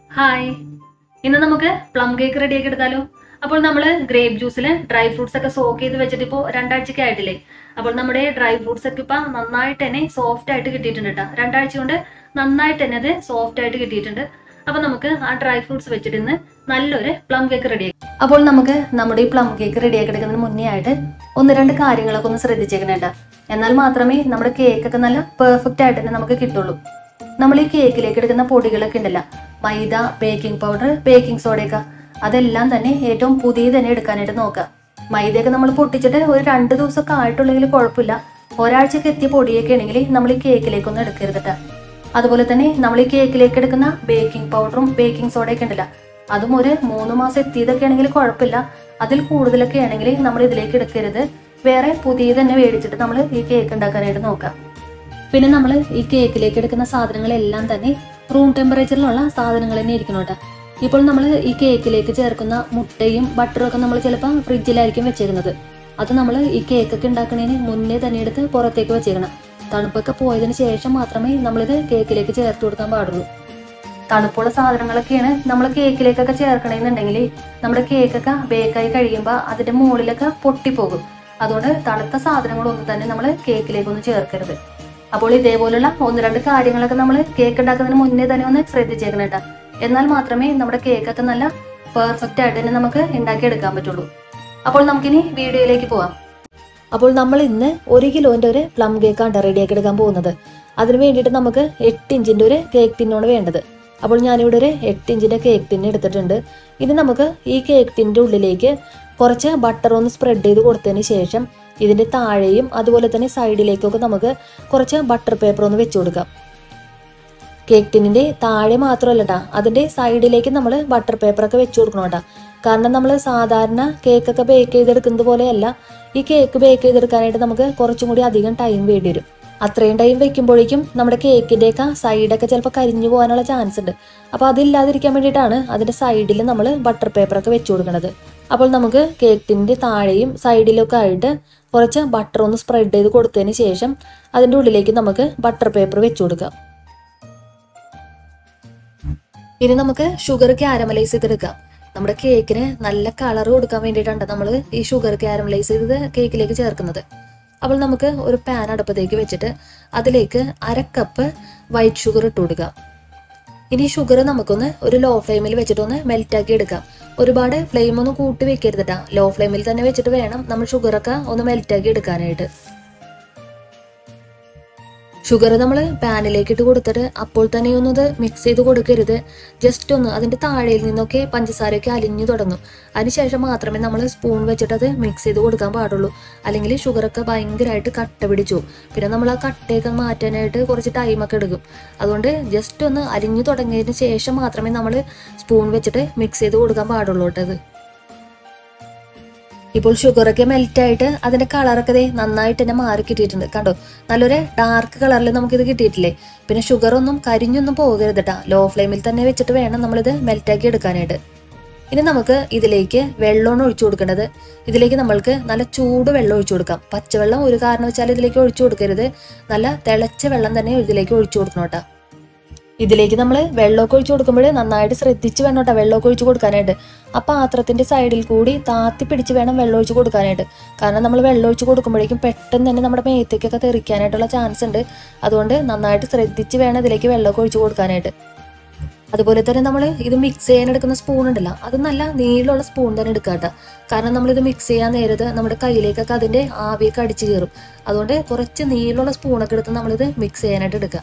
Hi ഇന്ന് നമുക്ക് plum cake റെഡിയാക്കി എടുത്താലോ അപ്പോൾ നമ്മൾ ഗ്രേപ്പ് ജ്യൂസിൽ ഡ്രൈ ഫ്രൂട്ട്സ് ഒക്കെ സോക്ക് ചെയ്ത് വെച്ചിട്ട് ഇപ്പോൾ രണ്ടാഴ്ചയ്ക്ക് ആയിട്ടില്ലേ അപ്പോൾ നമ്മുടെ ഡ്രൈ ഫ്രൂട്ട്സ് ഒക്കെ ഇപ്പം നന്നായിട്ട് തന്നെ സോഫ്റ്റ് ആയിട്ട് കിട്ടിയിട്ടുണ്ട് കേട്ടോ രണ്ടാഴ്ച കൊണ്ട് നന്നായിട്ട് തന്നെ അത് സോഫ്റ്റ് ആയിട്ട് കിട്ടിയിട്ടുണ്ട് അപ്പോൾ നമുക്ക് ആ ഡ്രൈ ഫ്രൂട്ട്സ് വെച്ചിട്ട് ഇന്ന് നല്ലൊരു പ്ലം കേക്ക് റെഡിയാക്കി അപ്പോൾ നമുക്ക് നമ്മുടെ ഈ പ്ലം കേക്ക് റെഡിയാക്കി എടുക്കുന്നതിന് മുന്നേ ആയിട്ട് ഒന്ന് രണ്ട് കാര്യങ്ങളൊക്കെ ഒന്ന് ശ്രദ്ധിച്ചേക്കണം കേട്ടോ എന്നാൽ മാത്രമേ നമ്മുടെ കേക്കൊക്കെ നല്ല പെർഫെക്റ്റ് ആയിട്ട് തന്നെ നമുക്ക് കിട്ടുള്ളൂ നമ്മൾ ഈ കേക്കിലേക്ക് എടുക്കുന്ന പൊടികളൊക്കെ ഉണ്ടല്ലോ മൈദ ബേക്കിംഗ് പൗഡർ ബേക്കിംഗ് സോഡയൊക്കെ അതെല്ലാം തന്നെ ഏറ്റവും പുതിയത് തന്നെ എടുക്കാനായിട്ട് നോക്കുക മൈദയൊക്കെ നമ്മൾ പൊട്ടിച്ചിട്ട് ഒരു രണ്ട് ദിവസമൊക്കെ ആയിട്ടുള്ളെങ്കിൽ കുഴപ്പമില്ല ഒരാഴ്ചക്ക് എത്തിയ പൊടിയൊക്കെ ആണെങ്കിൽ നമ്മൾ ഈ കേക്കിലേക്കൊന്നും എടുക്കരുത് ട്ടാ. അതുപോലെ തന്നെ നമ്മൾ ഈ കേക്കിലേക്ക് എടുക്കുന്ന ബേക്കിംഗ് പൗഡറും ബേക്കിംഗ് സോഡയൊക്കെ ഉണ്ടല്ലോ അതും ഒരു മൂന്ന് മാസം എത്തിയതൊക്കെ ആണെങ്കിൽ കുഴപ്പമില്ല അതിൽ കൂടുതലൊക്കെ ആണെങ്കിൽ നമ്മൾ ഇതിലേക്ക് എടുക്കരുത് വേറെ പുതിയത് തന്നെ മേടിച്ചിട്ട് നമ്മൾ ഈ കേക്ക് ഉണ്ടാക്കാനായിട്ട് നോക്കാം പിന്നെ നമ്മൾ ഈ കേക്കിലേക്ക് എടുക്കുന്ന സാധനങ്ങളെല്ലാം തന്നെ റൂം ടെമ്പറേച്ചറിലുള്ള സാധനങ്ങൾ തന്നെ ഇരിക്കണം കേട്ടോ ഇപ്പോൾ നമ്മൾ ഈ കേക്കിലേക്ക് ചേർക്കുന്ന മുട്ടയും ബട്ടറും ഒക്കെ നമ്മൾ ചിലപ്പോൾ ഫ്രിഡ്ജിലായിരിക്കും വെച്ചേക്കുന്നത് അത് നമ്മൾ ഈ കേക്കൊക്കെ ഉണ്ടാക്കുന്നതിന് മുന്നേ തന്നെ എടുത്ത് പുറത്തേക്ക് വെച്ചേക്കണം തണുപ്പൊക്കെ പോയതിന് ശേഷം മാത്രമേ നമ്മളിത് കേക്കിലേക്ക് ചേർത്ത് കൊടുക്കാൻ പാടുള്ളൂ തണുപ്പുള്ള സാധനങ്ങളൊക്കെയാണ് നമ്മൾ കേക്കിലേക്കൊക്കെ ചേർക്കണമെന്നുണ്ടെങ്കിൽ നമ്മുടെ കേക്കൊക്കെ ബേക്കായി കഴിയുമ്പോൾ അതിന്റെ മുകളിലൊക്കെ പൊട്ടിപ്പോകും അതുകൊണ്ട് തണുത്ത സാധനങ്ങളൊന്നും തന്നെ നമ്മൾ കേക്കിലേക്കൊന്നും ചേർക്കരുത് അപ്പോൾ ഇതേപോലുള്ള ഒന്ന് രണ്ട് കാര്യങ്ങളൊക്കെ നമ്മൾ കേക്ക് ഉണ്ടാക്കുന്നതിന് മുന്നേ തന്നെ ഒന്ന് ശ്രദ്ധിച്ചേക്കണം കേട്ടോ എന്നാൽ മാത്രമേ നമ്മുടെ കേക്കൊക്കെ നല്ല പെർഫെക്റ്റ് ആയിട്ട് തന്നെ നമുക്ക് ഉണ്ടാക്കിയെടുക്കാൻ പറ്റുള്ളൂ അപ്പോൾ നമുക്കിനി വീഡിയോയിലേക്ക് പോവാം അപ്പോൾ നമ്മൾ ഇന്ന് ഒരു കിലോന്റെ ഒരു പ്ലം കേക്കാണ് റെഡിയാക്കി എടുക്കാൻ പോകുന്നത് അതിന് വേണ്ടിയിട്ട് നമുക്ക് എട്ട് ഇഞ്ചിന്റെ ഒരു കേക്ക് ടിന്നാണ് വേണ്ടത് അപ്പോൾ ഞാനിവിടെ ഒരു എട്ട് ഇഞ്ചിന്റെ കേക്ക് ടിൻ എടുത്തിട്ടുണ്ട് ഇനി നമുക്ക് ഈ കേക്ക് ടിൻ്റെ ഉള്ളിലേക്ക് കുറച്ച് ബട്ടർ ഒന്ന് സ്പ്രെഡ് ചെയ്ത് കൊടുത്തതിന് ശേഷം ഇതിന്റെ താഴെയും അതുപോലെ തന്നെ സൈഡിലേക്കൊക്കെ നമുക്ക് കുറച്ച് ബട്ടർ പേപ്പർ ഒന്ന് വെച്ചു കൊടുക്കാം കേക്ക് ടിന്നിന്റെ താഴെ മാത്രമല്ല കേട്ടാ അതിന്റെ സൈഡിലേക്ക് നമ്മൾ ബട്ടർ പേപ്പർ ഒക്കെ വെച്ചു കൊടുക്കണം കേട്ടാ കാരണം നമ്മൾ സാധാരണ കേക്കൊക്കെ ബേക്ക് ചെയ്തെടുക്കുന്നത് പോലെയല്ല ഈ കേക്ക് ബേക്ക് ചെയ്തെടുക്കാനായിട്ട് നമുക്ക് കുറച്ചും കൂടി അധികം ടൈം വേണ്ടി വരും അത്രയും ടൈം വെക്കുമ്പോഴേക്കും നമ്മുടെ കേക്കിന്റെയൊക്കെ സൈഡൊക്കെ ചിലപ്പോൾ കരിഞ്ഞു പോകാനുള്ള ചാൻസ് ഉണ്ട് അപ്പോൾ അതില്ലാതിരിക്കാൻ വേണ്ടിയിട്ടാണ് അതിന്റെ സൈഡിൽ നമ്മൾ ബട്ടർ പേപ്പർ ഒക്കെ വെച്ചു കൊടുക്കുന്നത് അപ്പോൾ നമുക്ക് കേക്കിന്റെ താഴെയും സൈഡിലൊക്കെ ആയിട്ട് കുറച്ച് ബട്ടർ ഒന്ന് സ്പ്രെഡ് ചെയ്ത് കൊടുത്തതിന് ശേഷം അതിന്റെ ഉള്ളിലേക്ക് നമുക്ക് ബട്ടർ പേപ്പർ വെച്ചു കൊടുക്കാം ഇനി നമുക്ക് ഷുഗർ ക്യാരമലൈസ് ചെയ്തെടുക്കാം നമ്മുടെ കേക്കിന് നല്ല കളർ കൊടുക്കാൻ വേണ്ടിയിട്ടാണ് നമ്മൾ ഈ ഷുഗർ ക്യാരമലൈസ് ചെയ്തത് കേക്കിലേക്ക് ചേർക്കുന്നത് അപ്പോൾ നമുക്ക് ഒരു പാൻ അടുപ്പത്തേക്ക് വെച്ചിട്ട് അതിലേക്ക് അര കപ്പ് വൈറ്റ് ഷുഗർ ഇട്ട് കൊടുക്കാം ഇനി ഷുഗർ നമുക്കൊന്ന് ഒരു ലോ ഫ്ലെയിമിൽ വെച്ചിട്ടൊന്ന് മെൽറ്റ് ആക്കി എടുക്കാം ഒരുപാട് ഫ്ലെയിം ഒന്നും കൂട്ടി വെക്കരുത് കേട്ടോ ലോ ഫ്ലെയിമിൽ തന്നെ വെച്ചിട്ട് വേണം നമ്മൾ ഷുഗറൊക്കെ ഒന്ന് മെൽറ്റ് ആക്കി എടുക്കാനായിട്ട് ഷുഗർ നമ്മൾ പാനിലേക്ക് ഇട്ട് കൊടുത്തിട്ട് അപ്പോൾ തന്നെ ഒന്നും ഇത് മിക്സ് ചെയ്ത് കൊടുക്കരുത് ജസ്റ്റ് ഒന്ന് അതിന്റെ താഴെയിൽ നിന്നൊക്കെ പഞ്ചസാരയൊക്കെ അലിഞ്ഞു തുടങ്ങും അതിനുശേഷം മാത്രമേ നമ്മൾ സ്പൂൺ വെച്ചിട്ട് അത് മിക്സ് ചെയ്ത് കൊടുക്കാൻ പാടുള്ളൂ അല്ലെങ്കിൽ ഷുഗറൊക്കെ ഭയങ്കരമായിട്ട് കട്ട പിടിച്ചു പിന്നെ നമ്മൾ ആ കട്ടയൊക്കെ മാറ്റാനായിട്ട് കുറച്ച് ടൈമൊക്കെ എടുക്കും അതുകൊണ്ട് ജസ്റ്റ് ഒന്ന് അലിഞ്ഞു തുടങ്ങിയതിന് ശേഷം മാത്രമേ നമ്മൾ സ്പൂൺ വെച്ചിട്ട് മിക്സ് ചെയ്ത് കൊടുക്കാൻ പാടുള്ളൂ കേട്ടോ അത് ഇപ്പോൾ ഷുഗറൊക്കെ മെൽറ്റ് ആയിട്ട് അതിന്റെ കളറൊക്കെ ദേ നന്നായിട്ട് തന്നെ മാറി കിട്ടിയിട്ടുണ്ട് കണ്ടോ നല്ലൊരു ഡാർക്ക് കളറിൽ നമുക്കിത് കിട്ടിയിട്ടില്ലേ പിന്നെ ഷുഗർ ഒന്നും കരിഞ്ഞൊന്നും പോകരുത് കേട്ടോ ലോ ഫ്ലെയിമിൽ തന്നെ വെച്ചിട്ട് വേണം നമ്മളിത് മെൽറ്റാക്കി എടുക്കാനായിട്ട് ഇനി നമുക്ക് ഇതിലേക്ക് വെള്ളമാണ് ഒഴിച്ചു കൊടുക്കേണ്ടത് ഇതിലേക്ക് നമ്മൾക്ക് നല്ല ചൂട് വെള്ളം ഒഴിച്ചു കൊടുക്കാം പച്ചവെള്ളം ഒരു കാരണവശാലും ഇതിലേക്ക് ഒഴിച്ചു കൊടുക്കരുത് നല്ല തിളച്ച വെള്ളം തന്നെ ഇതിലേക്ക് ഒഴിച്ചു കൊടുക്കണം കേട്ടോ ഇതിലേക്ക് നമ്മൾ വെള്ളമൊക്കെ ഒഴിച്ചു കൊടുക്കുമ്പോൾ നന്നായിട്ട് ശ്രദ്ധിച്ച് വേണം കേട്ടോ വെള്ളമൊക്കെ ഒഴിച്ച് കൊടുക്കാനായിട്ട് ആ പാത്രത്തിന്റെ സൈഡിൽ കൂടി താത്തി പിടിച്ച് വേണം വെള്ളം ഒഴിച്ച് കൊടുക്കാനായിട്ട് കാരണം നമ്മൾ വെള്ളം ഒഴിച്ച് കൊടുക്കുമ്പോഴേക്കും പെട്ടെന്ന് തന്നെ നമ്മുടെ മേത്തേക്കൊക്കെ തെറിക്കാനായിട്ടുള്ള ചാൻസ് ഉണ്ട് അതുകൊണ്ട് നന്നായിട്ട് ശ്രദ്ധിച്ച് വേണം ഇതിലേക്ക് വെള്ളമൊക്കെ ഒഴിച്ച് കൊടുക്കാനായിട്ട് അതുപോലെ തന്നെ നമ്മൾ ഇത് മിക്സ് ചെയ്യാൻ എടുക്കുന്ന സ്പൂൺ ഉണ്ടല്ലോ അത് നല്ല നീളമുള്ള സ്പൂൺ തന്നെ എടുക്കുക കേട്ടോ കാരണം നമ്മളിത് മിക്സ് ചെയ്യാൻ നേരത്ത് നമ്മുടെ കയ്യിലേക്കൊക്കെ അതിന്റെ ആവിയൊക്കെ അടിച്ചു കയറും അതുകൊണ്ട് കുറച്ച് നീളമുള്ള സ്പൂണൊക്കെ എടുത്ത് നമ്മളിത് മിക്സ് ചെയ്യാനായിട്ട് എടുക്കുക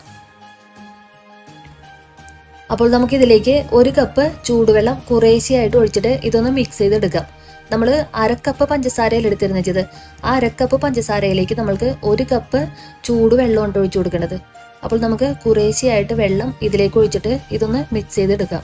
അപ്പോൾ നമുക്ക് ഇതിലേക്ക് ഒരു കപ്പ് ചൂടുവെള്ളം കുറേശ്ശെയായിട്ട് ഒഴിച്ചിട്ട് ഇതൊന്ന് മിക്സ് ചെയ്തെടുക്കാം നമ്മൾ അരക്കപ്പ് പഞ്ചസാരയിൽ എടുത്തിരുന്ന വെച്ചത് ആ അരക്കപ്പ് പഞ്ചസാരയിലേക്ക് നമ്മൾക്ക് ഒരു കപ്പ് ചൂടുവെള്ളമാണ് ഒഴിച്ചു കൊടുക്കേണ്ടത് അപ്പോൾ നമുക്ക് കുറേശ്ശെയായിട്ട് വെള്ളം ഇതിലേക്ക് ഒഴിച്ചിട്ട് ഇതൊന്ന് മിക്സ് ചെയ്തെടുക്കാം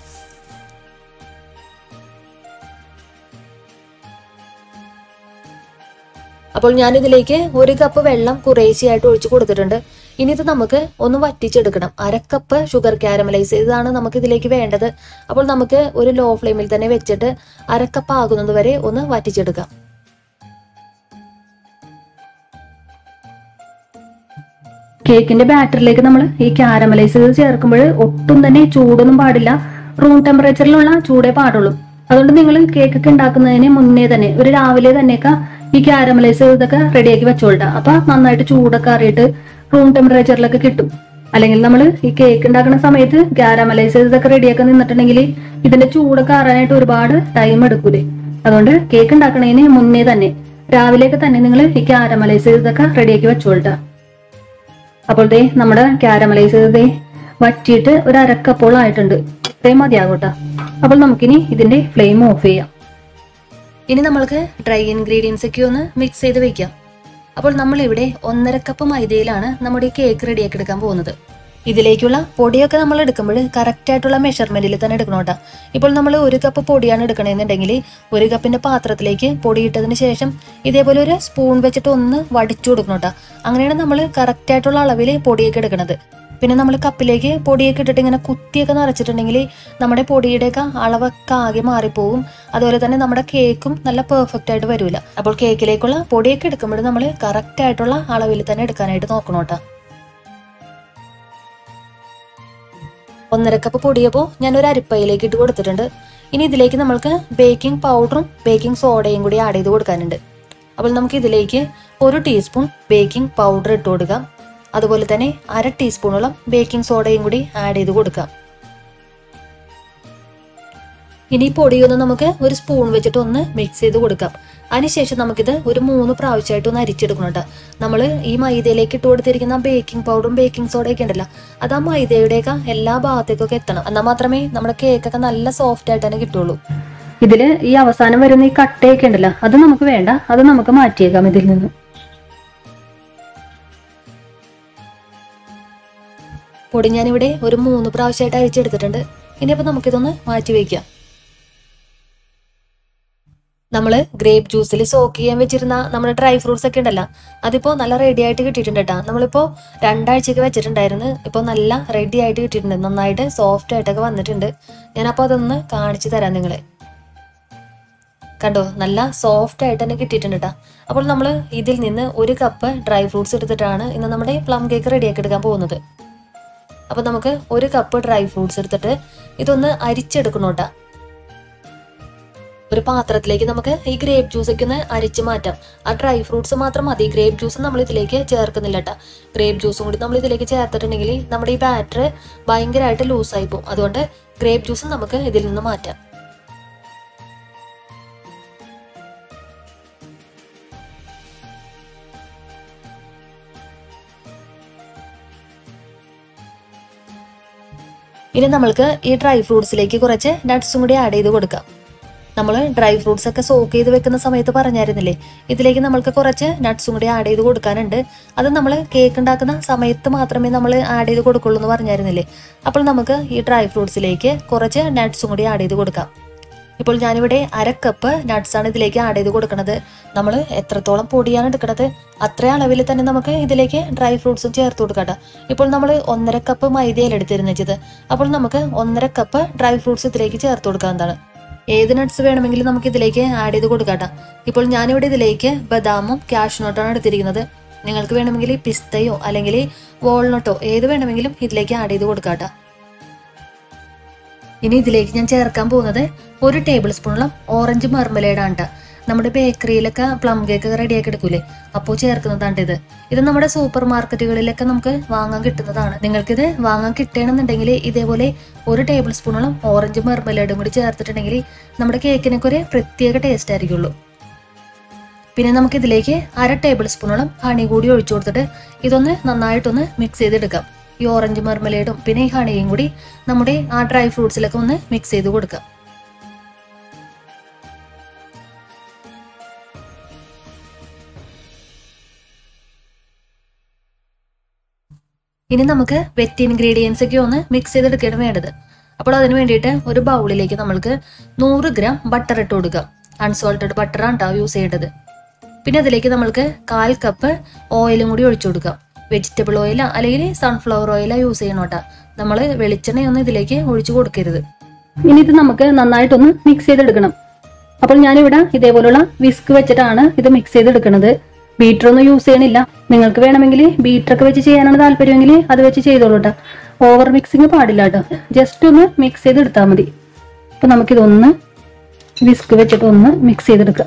അപ്പോൾ ഞാൻ ഇതിലേക്ക് ഒരു കപ്പ് വെള്ളം കുറേശ്ശെയായിട്ട് ഒഴിച്ചു കൊടുത്തിട്ടുണ്ട് ഇനി ഇത് നമുക്ക് ഒന്ന് വറ്റിച്ചെടുക്കണം അരക്കപ്പ് ഷുഗർ കാരമലൈസ് ചെയ്തതാണ് നമുക്ക് ഇതിലേക്ക് വേണ്ടത് അപ്പോൾ നമുക്ക് ഒരു ലോ ഫ്ലെയിമിൽ തന്നെ വെച്ചിട്ട് അരക്കപ്പ് ആകുന്നത് വരെ ഒന്ന് വറ്റിച്ചെടുക്കാം കേക്കിന്റെ ബാറ്ററിലേക്ക് നമ്മൾ ഈ കാരമലൈസ് ചെയ്ത് ചേർക്കുമ്പോൾ ഒട്ടും തന്നെ ചൂടൊന്നും പാടില്ല റൂം ടെമ്പറേച്ചറിലുള്ള ചൂടേ പാടുള്ളൂ അതുകൊണ്ട് നിങ്ങൾ കേക്ക് ഒക്കെ ഉണ്ടാക്കുന്നതിന് മുന്നേ തന്നെ ഒരു രാവിലെ തന്നെയൊക്കെ ഈ കാരമലൈസ് ചെയ്തൊക്കെ റെഡിയാക്കി വെച്ചോളട്ടാ അപ്പൊ നന്നായിട്ട് ചൂടൊക്കെ അറിയിട്ട് റൂം ടെമ്പറേച്ചറിലൊക്കെ കിട്ടും അല്ലെങ്കിൽ നമ്മൾ ഈ കേക്ക് ഉണ്ടാക്കുന്ന സമയത്ത് കാരമലൈസ് ചെയ്തൊക്കെ റെഡിയാക്കി നിന്നിട്ടുണ്ടെങ്കിൽ ഇതിന്റെ ചൂടൊക്കെ ആറാനായിട്ട് ഒരുപാട് ടൈം എടുക്കൂലേ അതുകൊണ്ട് കേക്ക് ഉണ്ടാക്കണതിന് മുന്നേ തന്നെ രാവിലെയൊക്കെ തന്നെ നിങ്ങൾ ഈ കാരമലൈസ് ചെയ്തൊക്കെ റെഡിയാക്കി വെച്ചോളട്ടാ അപ്പോൾ ദേ നമ്മുടെ കാരമലൈസ് ചെയ്തേ വറ്റിയിട്ട് ഒരു അരക്കപ്പോളം ആയിട്ടുണ്ട് ഇത്രയും മതിയാകട്ടെ അപ്പോൾ നമുക്കിനി ഇതിന്റെ ഫ്ലെയിം ഓഫ് ചെയ്യാം ഇനി നമ്മൾക്ക് ഡ്രൈ ഇൻഗ്രീഡിയൻസ് ഒക്കെ ഒന്ന് മിക്സ് ചെയ്ത് വെക്കാം അപ്പോൾ നമ്മൾ ഇവിടെ ഒന്നര കപ്പ് മൈദയിലാണ് നമ്മുടെ ഈ കേക്ക് റെഡിയാക്കി എടുക്കാൻ പോകുന്നത് ഇതിലേക്കുള്ള പൊടിയൊക്കെ നമ്മൾ എടുക്കുമ്പോൾ കറക്റ്റ് ആയിട്ടുള്ള മെഷർമെന്റിൽ തന്നെ എടുക്കണം കേട്ടോ ഇപ്പോൾ നമ്മൾ ഒരു കപ്പ് പൊടിയാണ് എടുക്കണമെന്നുണ്ടെങ്കിൽ ഒരു കപ്പിന്റെ പാത്രത്തിലേക്ക് പൊടി ഇട്ടതിന് ശേഷം ഇതേപോലെ ഒരു സ്പൂൺ വെച്ചിട്ട് ഒന്ന് വടിച്ചു കൊടുക്കണം കേട്ടോ അങ്ങനെയാണ് നമ്മൾ കറക്റ്റ് ആയിട്ടുള്ള അളവിൽ പൊടിയൊക്കെ എടുക്കുന്നത് പിന്നെ നമ്മൾ കപ്പിലേക്ക് പൊടിയൊക്കെ ഇട്ടിട്ട് ഇങ്ങനെ കുത്തിയൊക്കെ നിറച്ചിട്ടുണ്ടെങ്കിൽ നമ്മുടെ പൊടിയുടെയൊക്കെ അളവൊക്കെ ആകെ മാറിപ്പോവും അതുപോലെ തന്നെ നമ്മുടെ കേക്കും നല്ല പെർഫെക്റ്റ് ആയിട്ട് വരില്ല അപ്പോൾ കേക്കിലേക്കുള്ള പൊടിയൊക്കെ എടുക്കുമ്പോൾ നമ്മൾ കറക്റ്റ് ആയിട്ടുള്ള അളവിൽ തന്നെ എടുക്കാനായിട്ട് നോക്കണം കേട്ടോ ഒന്നര കപ്പ് പൊടിയപ്പോൾ ഞാൻ ഒരു അരിപ്പയിലേക്ക് ഇട്ട് കൊടുത്തിട്ടുണ്ട് ഇനി ഇതിലേക്ക് നമ്മൾക്ക് ബേക്കിംഗ് പൗഡറും ബേക്കിംഗ് സോഡയും കൂടി ആഡ് ചെയ്ത് കൊടുക്കാനുണ്ട് അപ്പോൾ നമുക്ക് ഇതിലേക്ക് ഒരു ടീസ്പൂൺ ബേക്കിംഗ് പൗഡർ ഇട്ട് കൊടുക്കാം അതുപോലെ തന്നെ അര ടീസ്പൂണോളം ബേക്കിംഗ് സോഡയും കൂടി ആഡ് ചെയ്ത് കൊടുക്കാം ഇനി ഈ പൊടിയൊന്ന് നമുക്ക് ഒരു സ്പൂൺ വെച്ചിട്ട് ഒന്ന് മിക്സ് ചെയ്ത് കൊടുക്കാം അതിനുശേഷം നമുക്കിത് ഒരു മൂന്ന് പ്രാവശ്യമായിട്ട് ഒന്ന് അരിച്ചെടുക്കണം കേട്ടോ നമ്മൾ ഈ മൈദയിലേക്ക് ഇട്ട് കൊടുത്തിരിക്കുന്ന ബേക്കിംഗ് പൗഡറും ബേക്കിംഗ് സോഡയൊക്കെ ഉണ്ടല്ലോ അത് ആ മൈദയുടെയൊക്കെ എല്ലാ ഭാഗത്തേക്കൊക്കെ എത്തണം എന്നാൽ മാത്രമേ നമ്മുടെ കേക്കൊക്കെ നല്ല സോഫ്റ്റ് ആയിട്ട് തന്നെ കിട്ടുള്ളൂ ഇതില് ഈ അവസാനം വരുന്ന ഈ കട്ടയൊക്കെ ഉണ്ടല്ലോ അത് നമുക്ക് വേണ്ട അത് നമുക്ക് മാറ്റിയേക്കാം ഇതിൽ നിന്ന് പൊടി ഞാനിവിടെ ഒരു മൂന്ന് പ്രാവശ്യമായിട്ട് അരിച്ചെടുത്തിട്ടുണ്ട് ഇനിയിപ്പോൾ നമുക്കിതൊന്ന് മാറ്റി വയ്ക്കാം നമ്മൾ ഗ്രേപ്പ് ജ്യൂസിൽ സോക്ക് ചെയ്യാൻ വെച്ചിരുന്ന നമ്മുടെ ഡ്രൈ ഫ്രൂട്ട്സ് ഒക്കെ ഉണ്ടല്ലോ അതിപ്പോൾ നല്ല റെഡി ആയിട്ട് കിട്ടിയിട്ടുണ്ട് കേട്ടോ നമ്മളിപ്പോൾ രണ്ടാഴ്ചക്ക് വെച്ചിട്ടുണ്ടായിരുന്നു ഇപ്പോൾ നല്ല റെഡി ആയിട്ട് കിട്ടിയിട്ടുണ്ട് നന്നായിട്ട് സോഫ്റ്റ് ആയിട്ടൊക്കെ വന്നിട്ടുണ്ട് ഞാനപ്പോൾ അതൊന്ന് കാണിച്ചു തരാം നിങ്ങളെ കണ്ടോ നല്ല സോഫ്റ്റ് ആയിട്ട് തന്നെ കിട്ടിയിട്ടുണ്ട് കേട്ടോ അപ്പോൾ നമ്മൾ ഇതിൽ നിന്ന് ഒരു കപ്പ് ഡ്രൈ ഫ്രൂട്ട്സ് എടുത്തിട്ടാണ് ഇന്ന് നമ്മുടെ പ്ലം കേക്ക് റെഡിയാക്കി എടുക്കാൻ പോകുന്നത് അപ്പോൾ നമുക്ക് ഒരു കപ്പ് ഡ്രൈ ഫ്രൂട്ട്സ് എടുത്തിട്ട് ഇതൊന്ന് അരിച്ചെടുക്കണം കേട്ടോ ഒരു പാത്രത്തിലേക്ക് നമുക്ക് ഈ ഗ്രേപ്പ് ജ്യൂസ് ഒക്കെ ഒന്ന് അരിച്ച് മാറ്റാം ആ ഡ്രൈ ഫ്രൂട്ട്സ് മാത്രം മതി ഗ്രേപ്പ് ജ്യൂസ് നമ്മൾ ഇതിലേക്ക് ചേർക്കുന്നില്ല കേട്ടോ ഗ്രേപ്പ് ജ്യൂസും കൂടി നമ്മൾ ഇതിലേക്ക് ചേർത്തിട്ടുണ്ടെങ്കിൽ നമ്മുടെ ഈ ബാറ്റർ ഭയങ്കരമായിട്ട് ലൂസായി പോകും അതുകൊണ്ട് ഗ്രേപ്പ് ജ്യൂസ് നമുക്ക് ഇതിൽ നിന്ന് മാറ്റാം ഇനി നമ്മൾക്ക് ഈ ഡ്രൈ ഫ്രൂട്ട്സിലേക്ക് കുറച്ച് നട്ട്സും കൂടി ആഡ് ചെയ്ത് കൊടുക്കാം നമ്മൾ ഡ്രൈ ഫ്രൂട്ട്സ് ഒക്കെ സോക്ക് ചെയ്ത് വെക്കുന്ന സമയത്ത് പറഞ്ഞായിരുന്നില്ലേ ഇതിലേക്ക് നമ്മൾക്ക് കുറച്ച് നട്ട്സും കൂടി ആഡ് ചെയ്ത് കൊടുക്കാനുണ്ട് അത് നമ്മൾ കേക്ക് ഉണ്ടാക്കുന്ന സമയത്ത് മാത്രമേ നമ്മൾ ആഡ് ചെയ്ത് കൊടുക്കുള്ളൂ എന്ന് പറഞ്ഞായിരുന്നില്ലേ അപ്പോൾ നമുക്ക് ഈ ഡ്രൈ ഫ്രൂട്ട്സിലേക്ക് കുറച്ച് നട്ട്സും കൂടി ആഡ് ചെയ്ത് കൊടുക്കാം ഇപ്പോൾ ഞാനിവിടെ അര കപ്പ് നട്ട്സ് ആണ് ഇതിലേക്ക് ആഡ് ചെയ്ത് കൊടുക്കുന്നത് നമ്മൾ എത്രത്തോളം പൊടിയാണ് എടുക്കുന്നത് അത്ര അളവിൽ തന്നെ നമുക്ക് ഇതിലേക്ക് ഡ്രൈ ഫ്രൂട്ട്സും ചേർത്ത് കൊടുക്കട്ടെ ഇപ്പോൾ നമ്മൾ ഒന്നര കപ്പ് മൈദയിൽ എടുത്തിരുന്നത് അപ്പോൾ നമുക്ക് ഒന്നര കപ്പ് ഡ്രൈ ഫ്രൂട്ട്സ് ഇതിലേക്ക് ചേർത്ത് കൊടുക്കാവുന്നതാണ് ഏത് നട്ട്സ് വേണമെങ്കിലും നമുക്ക് ഇതിലേക്ക് ആഡ് ചെയ്ത് കൊടുക്കട്ടെ ഇപ്പോൾ ഞാനിവിടെ ഇതിലേക്ക് ബദാമും കാഷ്നോട്ടാണ് എടുത്തിരിക്കുന്നത് നിങ്ങൾക്ക് വേണമെങ്കിൽ പിസ്തയോ അല്ലെങ്കിൽ വാൾനട്ടോ ഏത് വേണമെങ്കിലും ഇതിലേക്ക് ആഡ് ചെയ്ത് കൊടുക്കാട്ടെ ഇനി ഇതിലേക്ക് ഞാൻ ചേർക്കാൻ പോകുന്നത് ഒരു ടേബിൾ സ്പൂണോളം ഓറഞ്ച് മർമലേഡാണ് ട്ടോ. നമ്മുടെ ബേക്കറിയിലൊക്കെ പ്ലം കേക്ക് റെഡിയാക്കി എടുക്കൂലേ അപ്പോൾ ചേർക്കുന്നതാണ് ഇത് ഇത് നമ്മുടെ സൂപ്പർ മാർക്കറ്റുകളിലൊക്കെ നമുക്ക് വാങ്ങാൻ കിട്ടുന്നതാണ് നിങ്ങൾക്കിത് വാങ്ങാൻ കിട്ടണമെന്നുണ്ടെങ്കിൽ ഇതേപോലെ ഒരു ടേബിൾ സ്പൂണോളം ഓറഞ്ച് മർമലേഡും കൂടി ചേർത്തിട്ടുണ്ടെങ്കിൽ നമ്മുടെ കേക്കിനൊക്കെ ഒരു പ്രത്യേക ടേസ്റ്റ് ആയിരിക്കുള്ളൂ പിന്നെ നമുക്ക് ഇതിലേക്ക് അര ടേബിൾ സ്പൂണോളം ഹണി കൂടി ഒഴിച്ചു കൊടുത്തിട്ട് ഇതൊന്ന് നന്നായിട്ടൊന്ന് മിക്സ് ചെയ്തെടുക്കാം ഈ ഓറഞ്ച് മർമലേഡും പിന്നെ ഈ ഹണിയും കൂടി നമ്മുടെ ആ ഡ്രൈ ഫ്രൂട്ട്സിലൊക്കെ ഒന്ന് മിക്സ് ചെയ്ത് കൊടുക്കാം ഇനി നമുക്ക് വെറ്റ് ഇൻഗ്രീഡിയൻസ് ഒക്കെ ഒന്ന് മിക്സ് ചെയ്തെടുക്കുകയാണ് വേണ്ടത് അപ്പോൾ അതിന് വേണ്ടിയിട്ട് ഒരു ബൗളിലേക്ക് നമ്മൾക്ക് നൂറ് ഗ്രാം ബട്ടർ ഇട്ട് കൊടുക്കാം അൺസോൾട്ടഡ് ബട്ടറാണ് കേട്ടോ യൂസ് ചെയ്യേണ്ടത് പിന്നെ അതിലേക്ക് നമ്മൾക്ക് കാൽ കപ്പ് ഓയിലും കൂടി ഒഴിച്ചു കൊടുക്കാം വെജിറ്റബിൾ ഓയിലാ അല്ലെങ്കിൽ സൺഫ്ലവർ ഓയിലാ യൂസ് ചെയ്യണം കേട്ടോ നമ്മൾ വെളിച്ചെണ്ണയൊന്നും ഇതിലേക്ക് ഒഴിച്ചു കൊടുക്കരുത് ഇനി ഇത് നമുക്ക് നന്നായിട്ടൊന്ന് മിക്സ് ചെയ്തെടുക്കണം അപ്പോൾ ഞാനിവിടെ ഇതേപോലുള്ള വിസ്ക് വെച്ചിട്ടാണ് ഇത് മിക്സ് ചെയ്തെടുക്കുന്നത് ബീറ്റർ ഒന്നും യൂസ് ചെയ്യണില്ല നിങ്ങൾക്ക് വേണമെങ്കിൽ ബീറ്റർ ഒക്കെ വെച്ച് ചെയ്യാനാണ് താല്പര്യമെങ്കിൽ അത് വെച്ച് ചെയ്തോളൂ കേട്ടോ ഓവർ മിക്സിങ് പാടില്ല കേട്ടോ ജസ്റ്റ് ഒന്ന് മിക്സ് ചെയ്ത് എടുത്താൽ മതി അപ്പൊ നമുക്കിതൊന്ന് വിസ്ക് വെച്ചിട്ട് ഒന്ന് മിക്സ് ചെയ്തെടുക്കാം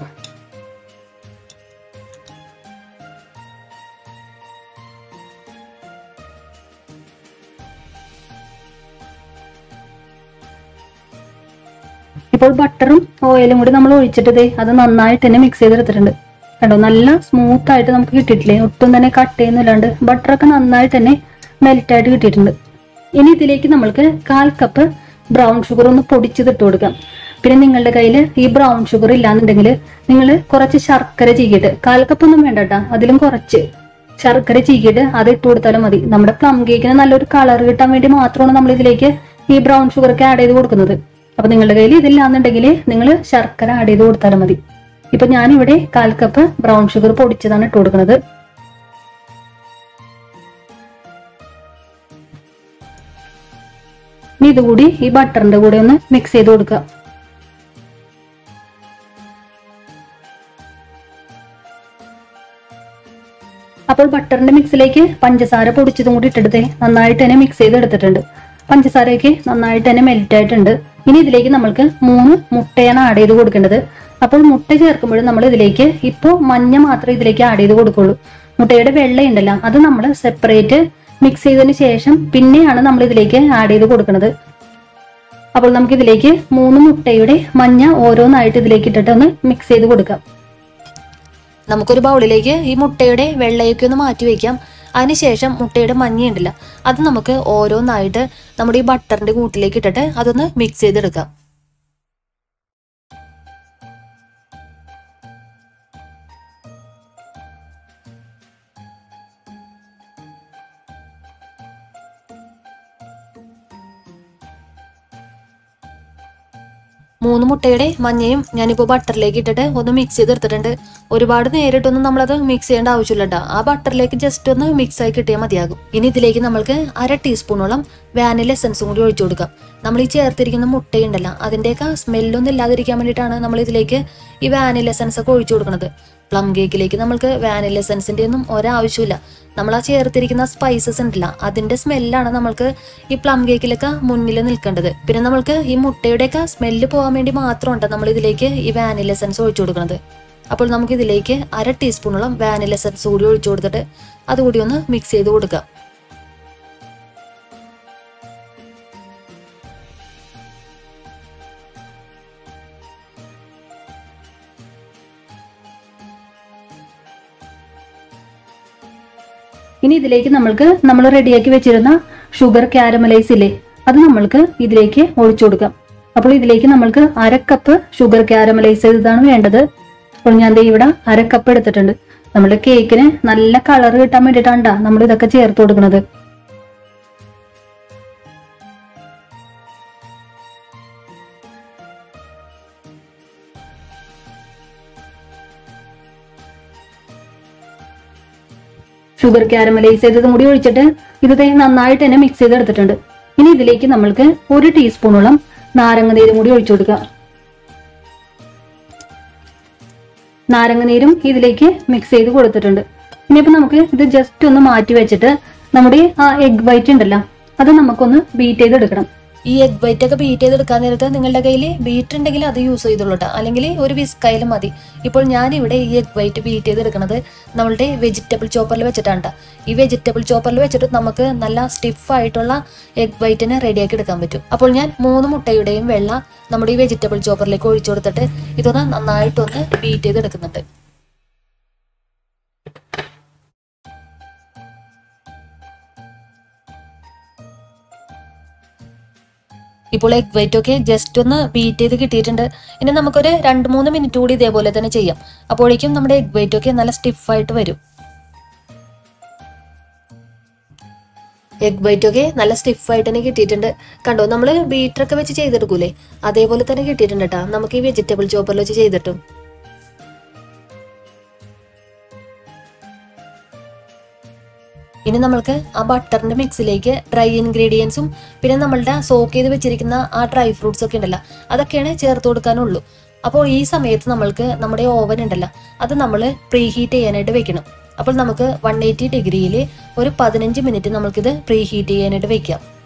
ഇപ്പോൾ ബട്ടറും ഓയിലും കൂടി നമ്മൾ ഒഴിച്ചിട്ട് ദേ അത് നന്നായിട്ട് തന്നെ മിക്സ് ചെയ്തെടുത്തിട്ടുണ്ട് കണ്ടോ നല്ല സ്മൂത്ത് ആയിട്ട് നമുക്ക് കിട്ടിയിട്ടില്ലേ ഒട്ടും തന്നെ കട്ട് ചെയ്യുന്നില്ലാണ്ട് ബട്ടറൊക്കെ നന്നായിട്ട് തന്നെ മെൽറ്റ് ആയിട്ട് കിട്ടിയിട്ടുണ്ട് ഇനി ഇതിലേക്ക് നമ്മൾക്ക് കാൽ കപ്പ് ബ്രൗൺ ഷുഗർ ഒന്ന് പൊടിച്ചതിട്ട് കൊടുക്കാം പിന്നെ നിങ്ങളുടെ കയ്യിൽ ഈ ബ്രൗൺ ഷുഗർ ഇല്ലാന്നുണ്ടെങ്കിൽ നിങ്ങൾ കുറച്ച് ശർക്കര ചീകിയിട്ട് കാൽ കപ്പ് ഒന്നും വേണ്ട കേട്ടോ അതിലും കുറച്ച് ശർക്കര ചീകിയിട്ട് അത് ഇട്ട് കൊടുത്താലും മതി നമ്മുടെ പ്ലം കേക്കിന് നല്ലൊരു കളർ കിട്ടാൻ വേണ്ടി മാത്രമാണ് നമ്മൾ ഇതിലേക്ക് ഈ ബ്രൗൺ ഷുഗർ ഒക്കെ ആഡ് ചെയ്ത് കൊടുക്കുന്നത് അപ്പൊ നിങ്ങളുടെ കയ്യിൽ ഇതില്ലാന്നുണ്ടെങ്കിൽ നിങ്ങൾ ശർക്കര ആഡ് ചെയ്ത് കൊടുത്താലും മതി ഇപ്പൊ ഞാനിവിടെ കാൽ കപ്പ് ബ്രൗൺ ഷുഗർ പൊടിച്ചതാണ് ഇട്ട് കൊടുക്കുന്നത് ഇനി ഇതുകൂടി ഈ ബട്ടറിന്റെ കൂടെ ഒന്ന് മിക്സ് ചെയ്ത് കൊടുക്കുക അപ്പോൾ ബട്ടറിന്റെ മിക്സിലേക്ക് പഞ്ചസാര പൊടിച്ചതും കൂടി ഇട്ടെടുത്തേ നന്നായിട്ട് തന്നെ മിക്സ് ചെയ്ത് എടുത്തിട്ടുണ്ട് പഞ്ചസാരയൊക്കെ നന്നായിട്ട് തന്നെ മെൽറ്റ് ആയിട്ടുണ്ട് ഇനി ഇതിലേക്ക് നമ്മൾക്ക് മൂന്ന് മുട്ടയാണ് ആഡ് ചെയ്ത് കൊടുക്കേണ്ടത് അപ്പോൾ മുട്ട ചേർക്കുമ്പോൾ നമ്മൾ ഇതിലേക്ക് ഇപ്പോൾ മഞ്ഞ മാത്രമേ ഇതിലേക്ക് ആഡ് ചെയ്ത് കൊടുക്കുള്ളൂ മുട്ടയുടെ വെള്ള ഉണ്ടല്ലോ അത് നമ്മൾ സെപ്പറേറ്റ് മിക്സ് ചെയ്തതിന് ശേഷം പിന്നെയാണ് നമ്മൾ ഇതിലേക്ക് ആഡ് ചെയ്ത് കൊടുക്കുന്നത് അപ്പോൾ നമുക്ക് ഇതിലേക്ക് മൂന്ന് മുട്ടയുടെ മഞ്ഞ ഓരോന്നായിട്ട് ഇതിലേക്ക് ഇട്ടിട്ട് ഒന്ന് മിക്സ് ചെയ്ത് കൊടുക്കാം നമുക്കൊരു ബൗളിലേക്ക് ഈ മുട്ടയുടെ വെള്ളയൊക്കെ ഒന്ന് മാറ്റി വയ്ക്കാം അതിനുശേഷം മുട്ടയുടെ മഞ്ഞ ഉണ്ടല്ല അത് നമുക്ക് ഓരോന്നായിട്ട് നമ്മുടെ ഈ ബട്ടറിന്റെ കൂട്ടിലേക്ക് ഇട്ടിട്ട് അതൊന്ന് മിക്സ് ചെയ്തെടുക്കാം മൂന്ന് മുട്ടയുടെ മഞ്ഞയും ഞാനിപ്പോൾ ബട്ടറിലേക്ക് ഇട്ടിട്ട് ഒന്ന് മിക്സ് ചെയ്തെടുത്തിട്ടുണ്ട് ഒരുപാട് നേരിട്ടൊന്നും നമ്മളത് മിക്സ് ചെയ്യേണ്ട ആവശ്യമില്ല കേട്ടോ ആ ബട്ടറിലേക്ക് ജസ്റ്റ് ഒന്ന് മിക്സ് ആയി കിട്ടിയാൽ മതിയാകും ഇനി ഇതിലേക്ക് നമ്മൾക്ക് അര ടീസ്പൂണോളം വാനില എസൻസും കൂടി ഒഴിച്ചു കൊടുക്കാം നമ്മൾ ഈ ചേർത്തിരിക്കുന്ന മുട്ടയുണ്ടല്ലോ അതിൻ്റെയൊക്കെ സ്മെല്ലൊന്നും ഇല്ലാതിരിക്കാൻ വേണ്ടിയിട്ടാണ് നമ്മൾ ഇതിലേക്ക് ഈ വാനില എസൻസ് ഒക്കെ ഒഴിച്ചു കൊടുക്കുന്നത് പ്ലം കേക്കിലേക്ക് നമ്മൾക്ക് വാനില എസൻസിന്റെ ഒന്നും ഒരാവശ്യമില്ല നമ്മൾ ആ ചേർത്തിരിക്കുന്ന സ്പൈസസ് ഉണ്ടല്ല അതിന്റെ സ്മെല്ലാണ് നമ്മൾക്ക് ഈ പ്ലം കേക്കിലൊക്കെ മുന്നിൽ നിൽക്കേണ്ടത് പിന്നെ നമ്മൾക്ക് ഈ മുട്ടയുടെയൊക്കെ സ്മെല്ല് പോകാൻ വേണ്ടി മാത്രമുണ്ട് നമ്മൾ ഇതിലേക്ക് ഈ വാനില എസൻസ് ഒഴിച്ചു കൊടുക്കുന്നത് അപ്പോൾ നമുക്ക് ഇതിലേക്ക് അര ടീസ്പൂണോളം വാനില എസൻസ് കൂടി ഒഴിച്ചു കൊടുത്തിട്ട് അതുകൂടി ഒന്ന് മിക്സ് ചെയ്ത് കൊടുക്കാം ഇനി ഇതിലേക്ക് നമ്മൾക്ക് നമ്മൾ റെഡിയാക്കി വെച്ചിരുന്ന ഷുഗർ കാരമലൈസ് ഇല്ലേ അത് നമ്മൾക്ക് ഇതിലേക്ക് ഒഴിച്ചു കൊടുക്കാം അപ്പോൾ ഇതിലേക്ക് നമ്മൾക്ക് അര കപ്പ് ഷുഗർ കാരമലൈസ് ചെയ്തതാണ് വേണ്ടത് അപ്പോൾ ഞാൻ ദേ ഇവിടെ അര കപ്പ് എടുത്തിട്ടുണ്ട് നമ്മുടെ കേക്കിന് നല്ല കളർ കിട്ടാൻ വേണ്ടിയിട്ടാണ് നമ്മൾ ഇതൊക്കെ ചേർത്ത് കൊടുക്കുന്നത് ഷുഗർ കാരമലൈസ് ചെയ്തതും കൂടി ഒഴിച്ചിട്ട് ഇത് ദേ നന്നായിട്ട് തന്നെ മിക്സ് ചെയ്തെടുത്തിട്ടുണ്ട് ഇനി ഇതിലേക്ക് നമ്മൾക്ക് ഒരു ടീസ്പൂണോളം നാരങ്ങ നീരും കൂടി ഒഴിച്ചു കൊടുക്കാം നാരങ്ങ നീരും ഇതിലേക്ക് മിക്സ് ചെയ്ത് കൊടുത്തിട്ടുണ്ട് ഇനിയിപ്പോ നമുക്ക് ഇത് ജസ്റ്റ് ഒന്ന് മാറ്റി വെച്ചിട്ട് നമ്മുടെ ആ എഗ് വൈറ്റ് ഉണ്ടല്ലോ അത് നമുക്കൊന്ന് ബീറ്റ് ചെയ്തെടുക്കണം ഈ എഗ് വൈറ്റ് ഒക്കെ ബീറ്റ് ചെയ്തെടുക്കാൻ നേരത്ത് നിങ്ങളുടെ കയ്യിൽ ബീറ്റ് ഉണ്ടെങ്കിൽ അത് യൂസ് ചെയ്തോളൂ കേട്ടോ അല്ലെങ്കിൽ ഒരു വിസ്കയിലും മതി ഇപ്പോൾ ഞാൻ ഇവിടെ ഈ എഗ് വൈറ്റ് ബീറ്റ് ചെയ്തെടുക്കുന്നത് നമ്മളുടെ വെജിറ്റബിൾ ചോപ്പറിൽ വെച്ചിട്ടാണ് ട്ടോ. ഈ വെജിറ്റബിൾ ചോപ്പറിൽ വെച്ചിട്ട് നമുക്ക് നല്ല സ്റ്റിഫ് ആയിട്ടുള്ള എഗ് വൈറ്റിനെ റെഡിയാക്കി എടുക്കാൻ പറ്റും അപ്പോൾ ഞാൻ മൂന്ന് മുട്ടയുടെയും വെള്ള നമ്മുടെ ഈ വെജിറ്റബിൾ ചോപ്പറിലേക്ക് ഒഴിച്ചു കൊടുത്തിട്ട് ഇതൊന്ന് നന്നായിട്ടൊന്ന് ബീറ്റ് ചെയ്തെടുക്കുന്നുണ്ട് ഇപ്പോൾ എഗ് വൈറ്റ് ഒക്കെ ജസ്റ്റ് ഒന്ന് ബീറ്റ് ചെയ്ത് കിട്ടിയിട്ടുണ്ട് ഇനി നമുക്കൊരു രണ്ട് മൂന്ന് മിനിറ്റ് കൂടി ഇതേപോലെ തന്നെ ചെയ്യാം അപ്പോഴേക്കും നമ്മുടെ എഗ് വൈറ്റ് ഒക്കെ നല്ല സ്റ്റിഫായിട്ട് വരും എഗ് വൈറ്റ് ഒക്കെ നല്ല സ്റ്റിഫായിട്ട് തന്നെ കിട്ടിയിട്ടുണ്ട് കണ്ടോ നമ്മൾ ബീറ്ററൊക്കെ വെച്ച് ചെയ്തെടുക്കൂലേ അതേപോലെ തന്നെ കിട്ടിയിട്ടുണ്ട് കേട്ടോ നമുക്ക് ഈ വെജിറ്റബിൾ ചോപ്പറിൽ വെച്ച് ചെയ്തിട്ടും ഇനി നമ്മൾക്ക് ആ ബട്ടറിന്റെ മിക്സിലേക്ക് ഡ്രൈ ഇൻഗ്രീഡിയൻസും പിന്നെ നമ്മളുടെ സോക്ക് ചെയ്ത് വെച്ചിരിക്കുന്ന ആ ഡ്രൈ ഫ്രൂട്ട്സ് ഒക്കെ ഉണ്ടല്ലോ അതൊക്കെയാണ് ചേർത്ത് കൊടുക്കാനുള്ളൂ അപ്പോൾ ഈ സമയത്ത് നമ്മൾക്ക് നമ്മുടെ ഓവൻ ഉണ്ടല്ലോ അത് നമ്മൾ പ്രീ ഹീറ്റ് ചെയ്യാനായിട്ട് വെക്കണം അപ്പോൾ നമുക്ക് വൺ എയ്റ്റി ഡിഗ്രിയിൽ ഒരു പതിനഞ്ച് മിനിറ്റ് നമുക്കിത് പ്രീ ഹീറ്റ് ചെയ്യാനായിട്ട് വെക്കാം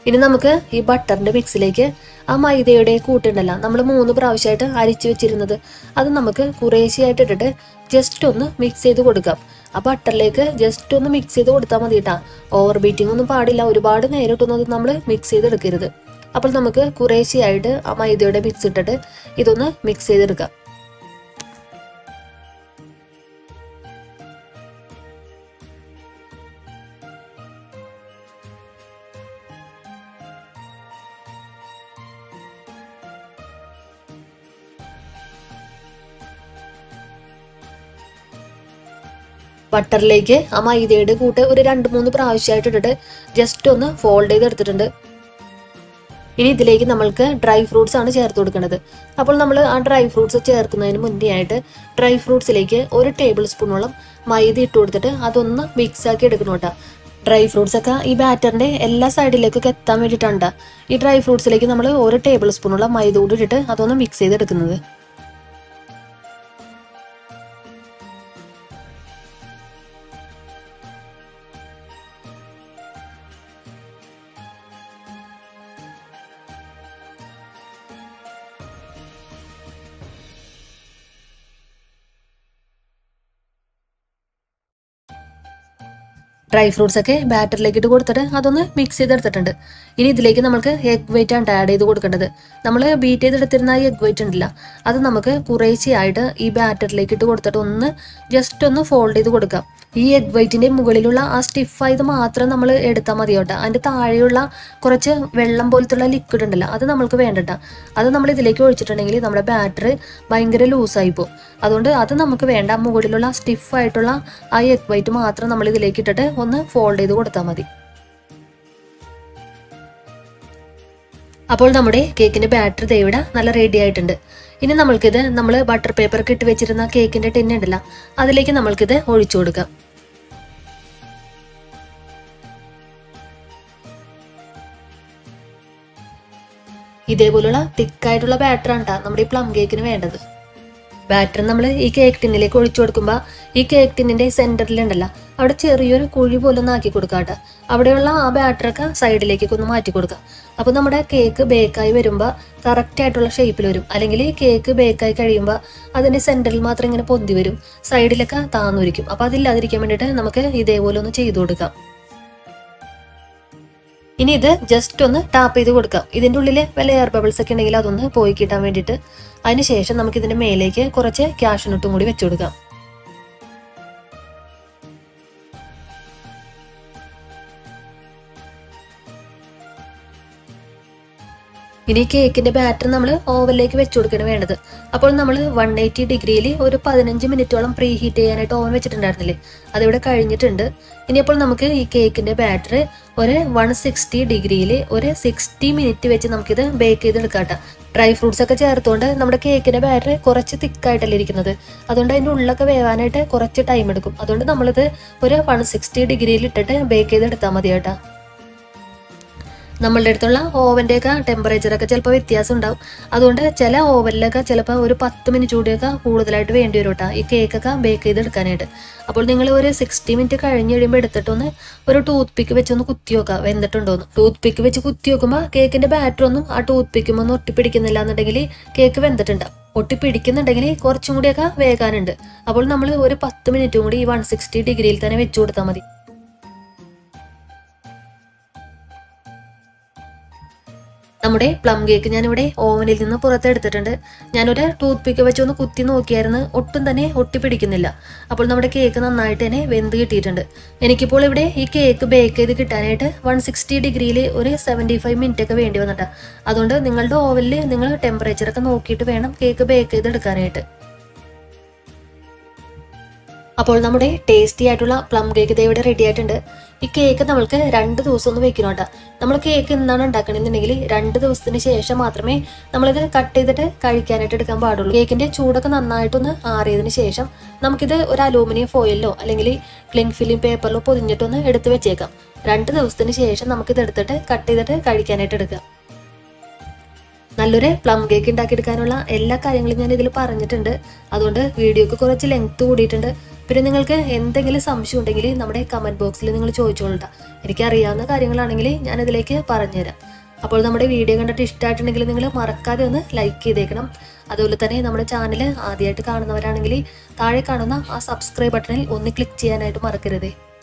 ഇനി നമുക്ക് ഈ ബട്ടറിന്റെ മിക്സിലേക്ക് ആ മൈദയുടെ കൂട്ടുണ്ടല്ലോ നമ്മൾ മൂന്ന് പ്രാവശ്യമായിട്ട് അരിച്ചു വെച്ചിരുന്നത് അത് നമുക്ക് കുറേശ്ശെയായിട്ട് ഇട്ടിട്ട് ജസ്റ്റ് ഒന്ന് മിക്സ് ചെയ്ത് കൊടുക്കാം ആ ബട്ടറിലേക്ക് ജസ്റ്റ് ഒന്ന് മിക്സ് ചെയ്ത് കൊടുത്താൽ മതി കേട്ടാ ഓവർ ബീറ്റിംഗ് ഒന്നും പാടില്ല ഒരുപാട് നേരിട്ടൊന്നും അത് നമ്മൾ മിക്സ് ചെയ്തെടുക്കരുത് അപ്പോൾ നമുക്ക് കുറേശ്ശെയായിട്ട് ആ മൈദയുടെ മിക്സ് ഇട്ടിട്ട് ഇതൊന്ന് മിക്സ് ചെയ്തെടുക്കാം ബട്ടറിലേക്ക് ആ മൈദയുടെ കൂട്ട് ഒരു രണ്ട് മൂന്ന് പ്രാവശ്യമായിട്ട് ഇട്ടിട്ട് ജസ്റ്റ് ഒന്ന് ഫോൾഡ് ചെയ്ത് എടുത്തിട്ടുണ്ട് ഇനി ഇതിലേക്ക് നമ്മൾക്ക് ഡ്രൈ ഫ്രൂട്ട്സ് ആണ് ചേർത്ത് കൊടുക്കുന്നത് അപ്പോൾ നമ്മൾ ആ ഡ്രൈ ഫ്രൂട്ട്സ് ചേർക്കുന്നതിന് മുന്നേ ആയിട്ട് ഡ്രൈ ഫ്രൂട്ട്സിലേക്ക് ഒരു ടേബിൾ സ്പൂണോളം മൈദ ഇട്ട് കൊടുത്തിട്ട് അതൊന്ന് മിക്സ് ആക്കി എടുക്കണം കേട്ടോ ഡ്രൈ ഫ്രൂട്ട്സ് ഒക്കെ ഈ ബാറ്ററിന്റെ എല്ലാ സൈഡിലേക്കൊക്കെ എത്താൻ വേണ്ടിയിട്ടാണ് ഈ ഡ്രൈ ഫ്രൂട്ട്സിലേക്ക് നമ്മൾ ഒരു ടേബിൾ സ്പൂണോളം മൈദ കൂടി ഇട്ടിട്ട് അതൊന്ന് മിക്സ് ചെയ്തെടുക്കുന്നത് ഡ്രൈ ഫ്രൂട്ട്സ് ഒക്കെ ബാറ്ററിലേക്ക് ഇട്ട് കൊടുത്തിട്ട് അതൊന്ന് മിക്സ് ചെയ്തെടുത്തിട്ടുണ്ട് ഇനി ഇതിലേക്ക് നമുക്ക് എഗ് വൈറ്റ് ആണ് ആഡ് ചെയ്ത് കൊടുക്കേണ്ടത് നമ്മൾ ബീറ്റ് ചെയ്തെടുത്തിരുന്ന ഈ എഗ് വൈറ്റ് ഉണ്ടല്ല അത് നമുക്ക് കുറേശ്ശെയായിട്ട് ഈ ബാറ്ററിലേക്ക് ഇട്ട് കൊടുത്തിട്ട് ഒന്ന് ജസ്റ്റ് ഒന്ന് ഫോൾഡ് ചെയ്ത് കൊടുക്കാം ഈ എഗ് വൈറ്റിന്റെ മുകളിലുള്ള ആ സ്റ്റിഫായത് മാത്രം നമ്മൾ എടുത്താൽ മതി കേട്ടോ അതിന്റെ താഴെയുള്ള കുറച്ച് വെള്ളം പോലത്തുള്ള ലിക്വിഡ് ഉണ്ടല്ലോ അത് നമ്മൾക്ക് വേണ്ടട്ട അത് നമ്മൾ ഇതിലേക്ക് ഒഴിച്ചിട്ടുണ്ടെങ്കിൽ നമ്മുടെ ബാറ്ററി ഭയങ്കര ലൂസായി പോകും അതുകൊണ്ട് അത് നമുക്ക് വേണ്ട മുകളിലുള്ള സ്റ്റിഫായിട്ടുള്ള ആ എഗ് വൈറ്റ് മാത്രം നമ്മൾ ഇതിലേക്ക് ഇട്ടിട്ട് ഒന്ന് ഫോൾഡ് ചെയ്ത് കൊടുത്താൽ മതി അപ്പോൾ നമ്മുടെ കേക്കിന്റെ ബാറ്ററി ദേ ഇവിടെ നല്ല റെഡി ആയിട്ടുണ്ട് ഇനി നമ്മൾക്കിത് നമ്മൾ ബട്ടർ പേപ്പർ ഇട്ട് വെച്ചിരുന്ന കേക്കിന്റെ ടിൻ ഉണ്ടല്ലോ അതിലേക്ക് നമ്മൾക്കിത് ഒഴിച്ചു കൊടുക്കാം ഇതേപോലുള്ള തിക്കായിട്ടുള്ള ബാറ്ററാണ് ട്ടാ നമ്മുടെ ഈ പ്ലം കേക്കിന് വേണ്ടത് ബാറ്റർ നമ്മൾ ഈ കേക്ക് ടിന്നിലേക്ക് ഒഴിച്ചു കൊടുക്കുമ്പോൾ ഈ കേക്ക് ടിന്നിന്റെ സെന്ററിലുണ്ടല്ലോ അവിടെ ചെറിയൊരു കുഴി പോലെ ഒന്ന് ആക്കി കൊടുക്കാം കേട്ടോ അവിടെയുള്ള ആ ബാറ്ററൊക്കെ സൈഡിലേക്കൊക്കെ ഒന്ന് മാറ്റി കൊടുക്കാം അപ്പോൾ നമ്മുടെ കേക്ക് ബേക്കായി വരുമ്പോൾ കറക്റ്റ് ആയിട്ടുള്ള ഷേപ്പിൽ വരും അല്ലെങ്കിൽ കേക്ക് ബേക്കായി കഴിയുമ്പോൾ അതിന്റെ സെന്ററിൽ മാത്രം ഇങ്ങനെ പൊന്തി വരും സൈഡിലൊക്കെ താന്നിരിക്കും അപ്പോൾ അതില്ലാതിരിക്കാൻ വേണ്ടിയിട്ട് നമുക്ക് ഇതേപോലെ ഒന്ന് ചെയ്തു കൊടുക്കാം ഇനി ഇത് ജസ്റ്റ് ഒന്ന് ടാപ്പ് ചെയ്ത് കൊടുക്കാം ഇതിന്റെ ഉള്ളിൽ വല്ല എയർ ബബിൾസ് ഒക്കെ ഉണ്ടെങ്കിൽ അതൊന്ന് പോയി കിട്ടാൻ വേണ്ടിയിട്ട് അതിനുശേഷം നമുക്ക് ഇതിന്റെ മേലേക്ക് കുറച്ച് ക്യാഷ് നട്ടും കൂടി വെച്ചു കൊടുക്കാം ഇനി കേക്കിന്റെ ബാറ്റർ നമ്മൾ ഓവനിലേക്ക് വെച്ചു കൊടുക്കുകയാണ് വേണ്ടത് അപ്പോൾ നമ്മൾ വൺ എയ്റ്റി ഡിഗ്രിയിൽ ഒരു പതിനഞ്ച് മിനിറ്റോളം പ്രീ ഹീറ്റ് ചെയ്യാനായിട്ട് ഓവൻ വെച്ചിട്ടുണ്ടായിരുന്നില്ലേ അതിവിടെ കഴിഞ്ഞിട്ടുണ്ട് ഇനിയപ്പോൾ നമുക്ക് ഈ കേക്കിന്റെ ബാറ്റർ ഒരു വൺ സിക്സ്റ്റി ഡിഗ്രിയിൽ ഒരു സിക്സ്റ്റി മിനിറ്റ് വെച്ച് നമുക്കിത് ബേക്ക് ചെയ്തെടുക്കാട്ടോ ഡ്രൈ ഫ്രൂട്ട്സ് ഒക്കെ ചേർത്തുകൊണ്ട് നമ്മുടെ കേക്കിന്റെ ബാറ്റർ കുറച്ച് തിക്കായിട്ടല്ലേ ഇരിക്കുന്നത് അതുകൊണ്ട് അതിന്റെ ഉള്ളൊക്കെ വേവാനായിട്ട് കുറച്ച് ടൈം എടുക്കും അതുകൊണ്ട് നമ്മളിത് ഒരു വൺ സിക്സ്റ്റി ഡിഗ്രിയിൽ ഇട്ടിട്ട് ബേക്ക് ചെയ്തെടുത്താൽ മതി കേട്ടോ നമ്മളുടെ അടുത്തുള്ള ഓവൻ്റെ ഒക്കെ ടെമ്പറേച്ചറൊക്കെ ചിലപ്പോൾ വ്യത്യാസം ഉണ്ടാവും അതുകൊണ്ട് ചില ഓവനിലൊക്കെ ചിലപ്പോൾ ഒരു പത്ത് മിനിറ്റ് കൂടിയൊക്കെ കൂടുതലായിട്ട് വേണ്ടി വരും കേട്ടോ ഈ കേക്കൊക്കെ ബേക്ക് ചെയ്തെടുക്കാനായിട്ട് അപ്പോൾ നിങ്ങൾ ഒരു സിക്സ്റ്റി മിനിറ്റ് കഴിഞ്ഞ് കഴിയുമ്പോൾ എടുത്തിട്ടൊന്ന് ഒരു ടൂത്ത് പിക്ക് വെച്ചൊന്ന് കുത്തി നോക്കുക വെന്തിട്ടുണ്ടോന്ന് ടൂത്ത് പിക്ക് വെച്ച് കുത്തി നോക്കുമ്പോൾ കേക്കിന്റെ ബാറ്റർ ഒന്നും ആ ടൂത്ത് പിക്കുമ്പോൾ ഒട്ടിപ്പിടിക്കുന്നില്ല എന്നുണ്ടെങ്കിൽ കേക്ക് വെന്തിട്ടുണ്ട് ഒട്ടിപ്പിടിക്കുന്നുണ്ടെങ്കിൽ കുറച്ചും കൂടിയൊക്കെ വേകാനുണ്ട് അപ്പോൾ നമ്മൾ ഒരു പത്ത് മിനിറ്റും കൂടി ഈ വൺ സിക്സ്റ്റി ഡിഗ്രിയിൽ തന്നെ വെച്ചു കൊടുത്താൽ മതി നമ്മുടെ പ്ലം കേക്ക് ഞാനിവിടെ ഓവനിൽ നിന്ന് പുറത്തെടുത്തിട്ടുണ്ട് ഞാനൊരു ടൂത്ത് പിക്ക് വെച്ച് ഒന്ന് കുത്തി നോക്കിയായിരുന്നു ഒട്ടും തന്നെ ഒട്ടിപ്പിടിക്കുന്നില്ല അപ്പോൾ നമ്മുടെ കേക്ക് നന്നായിട്ട് തന്നെ വെന്ത് കിട്ടിയിട്ടുണ്ട് എനിക്കിപ്പോൾ ഇവിടെ ഈ കേക്ക് ബേക്ക് ചെയ്ത് കിട്ടാനായിട്ട് വൺ സിക്സ്റ്റി ഡിഗ്രിയിൽ ഒരു സെവൻറ്റി ഫൈവ് മിനിറ്റ് ഒക്കെ വേണ്ടി വന്നിട്ടാണ് അതുകൊണ്ട് നിങ്ങളുടെ ഓവനിൽ നിങ്ങൾ ടെമ്പറേച്ചർ ഒക്കെ നോക്കിയിട്ട് വേണം കേക്ക് ബേക്ക് ചെയ്തെടുക്കാനായിട്ട് അപ്പോൾ നമ്മുടെ ടേസ്റ്റി ആയിട്ടുള്ള പ്ലം കേക്ക് ഇത് ഇവിടെ റെഡി ആയിട്ടുണ്ട് ഈ കേക്ക് നമ്മൾക്ക് രണ്ട് ദിവസം ഒന്ന് വെക്കണം കേട്ടോ നമ്മൾ കേക്ക് എന്നാണ് ഉണ്ടാക്കണമെന്നുണ്ടെങ്കിൽ രണ്ട് ദിവസത്തിന് ശേഷം മാത്രമേ നമ്മളിത് കട്ട് ചെയ്തിട്ട് കഴിക്കാനായിട്ട് എടുക്കാൻ പാടുള്ളൂ കേക്കിന്റെ ചൂടൊക്കെ നന്നായിട്ടൊന്ന് ആറിയതിന് ശേഷം നമുക്കിത് ഒരു അലൂമിനിയം ഫോയിലോ അല്ലെങ്കിൽ ക്ലിങ് ഫിലിം പേപ്പറിലോ പൊതിഞ്ഞിട്ടൊന്ന് എടുത്ത് വെച്ചേക്കാം രണ്ട് ദിവസത്തിന് ശേഷം നമുക്കിത് എടുത്തിട്ട് കട്ട് ചെയ്തിട്ട് കഴിക്കാനായിട്ട് എടുക്കാം നല്ലൊരു പ്ലം കേക്ക് ഉണ്ടാക്കിയെടുക്കാനുള്ള എല്ലാ കാര്യങ്ങളും ഞാൻ ഇതിൽ പറഞ്ഞിട്ടുണ്ട് അതുകൊണ്ട് വീഡിയോക്ക് കുറച്ച് ലെങ്ത് കൂടിയിട്ടുണ്ട് പിന്നെ നിങ്ങൾക്ക് എന്തെങ്കിലും സംശയം ഉണ്ടെങ്കിൽ നമ്മുടെ കമൻറ്റ് ബോക്സിൽ നിങ്ങൾ ചോദിച്ചോളൂട്ടോ എനിക്കറിയാവുന്ന കാര്യങ്ങളാണെങ്കിൽ ഞാനതിലേക്ക് പറഞ്ഞുതരാം അപ്പോൾ നമ്മുടെ വീഡിയോ കണ്ടിട്ട് ഇഷ്ടമായിട്ടുണ്ടെങ്കിൽ നിങ്ങൾ മറക്കാതെ ഒന്ന് ലൈക്ക് ചെയ്തേക്കണം അതുപോലെ തന്നെ നമ്മുടെ ചാനൽ ആദ്യമായിട്ട് കാണുന്നവരാണെങ്കിൽ താഴെ കാണുന്ന ആ സബ്സ്ക്രൈബ് ബട്ടണിൽ ഒന്ന് ക്ലിക്ക് ചെയ്യാനായിട്ട് മറക്കരുതേ